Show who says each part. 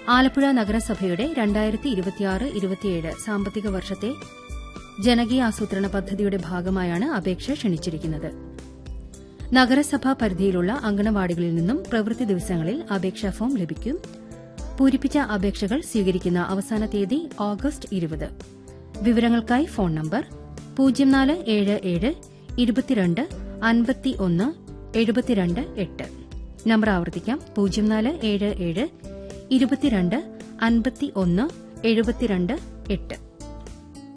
Speaker 1: ആലപ്പുഴ നഗരസഭയുടെ രണ്ടായിരത്തി ഇരുപത്തിയാറ് ഇരുപത്തിയേഴ് സാമ്പത്തിക വർഷത്തെ ജനകീയ ആസൂത്രണ പദ്ധതിയുടെ ഭാഗമായാണ് അപേക്ഷ ക്ഷണിച്ചിരിക്കുന്നത് നഗരസഭാ പരിധിയിലുള്ള അങ്കണവാടികളിൽ നിന്നും പ്രവൃത്തി ദിവസങ്ങളിൽ അപേക്ഷാ ഫോം ലഭിക്കും പൂരിപ്പിച്ച അപേക്ഷകൾ സ്വീകരിക്കുന്ന അവസാന തീയതി ഓഗസ്റ്റ് ഇരുപത് വിവരങ്ങൾക്കായി ഫോൺ നമ്പർ പൂജ്യം നാല് ഏഴ് ഏഴ് ഇരുപത്തിരണ്ട് അൻപത്തി ഒന്ന് എഴുപത്തിരണ്ട് എട്ട് നമ്പർ ആവർത്തിക്കാം പൂജ്യം നാല് ഏഴ് ഏഴ് ഇരുപത്തിരണ്ട് അൻപത്തി ഒന്ന് എഴുപത്തിരണ്ട് എട്ട്